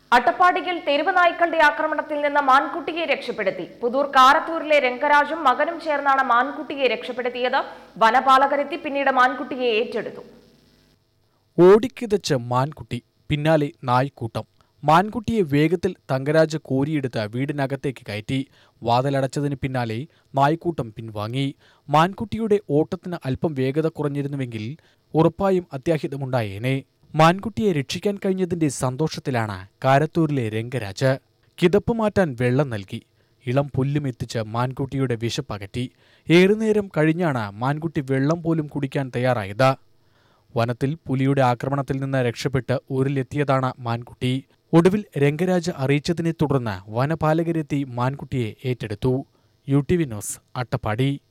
അട്ടപ്പാടിയിൽ തെരുവ് നായ്ക്കളുടെ ആക്രമണത്തിൽ നിന്ന് മാൻകുട്ടിയെ രക്ഷപ്പെടുത്തി പുതൂർ കാരത്തൂരിലെ രംഗരാജും മകനും ചേർന്നാണ് മാൻകുട്ടിയെ രക്ഷപ്പെടുത്തിയത് വനപാലകരെത്തി പിന്നീട് മാൻകുട്ടിയെ ഏറ്റെടുത്തു ഓടിക്കിതച്ച് മാൻകുട്ടി പിന്നാലെ നായ്ക്കൂട്ടം മാൻകുട്ടിയെ വേഗത്തിൽ തങ്കരാജ് കോരിയെടുത്ത് വീടിനകത്തേക്ക് കയറ്റി വാതിലടച്ചതിന് പിന്നാലെ നായ്ക്കൂട്ടം പിൻവാങ്ങി മാൻകുട്ടിയുടെ ഓട്ടത്തിന് അല്പം വേഗത കുറഞ്ഞിരുന്നുവെങ്കിൽ ഉറപ്പായും അത്യാഹിതമുണ്ടായേനെ മാൻകുട്ടിയെ രക്ഷിക്കാൻ കഴിഞ്ഞതിന്റെ സന്തോഷത്തിലാണ് കാരത്തൂരിലെ രംഗരാജ് കിതപ്പ് മാറ്റാൻ വെള്ളം നൽകി ഇളം പുല്ലും എത്തിച്ച് മാൻകുട്ടിയുടെ വിശപ്പകറ്റി ഏറുനേരം കഴിഞ്ഞാണ് മാൻകുട്ടി വെള്ളം പോലും കുടിക്കാൻ തയ്യാറായത് വനത്തിൽ പുലിയുടെ ആക്രമണത്തിൽ നിന്ന് രക്ഷപ്പെട്ട് ഊരിലെത്തിയതാണ് മാൻകുട്ടി ഒടുവിൽ രംഗരാജ് അറിയിച്ചതിനെ തുടർന്ന് വനപാലകരെത്തി മാൻകുട്ടിയെ ഏറ്റെടുത്തു U T V news Attappadi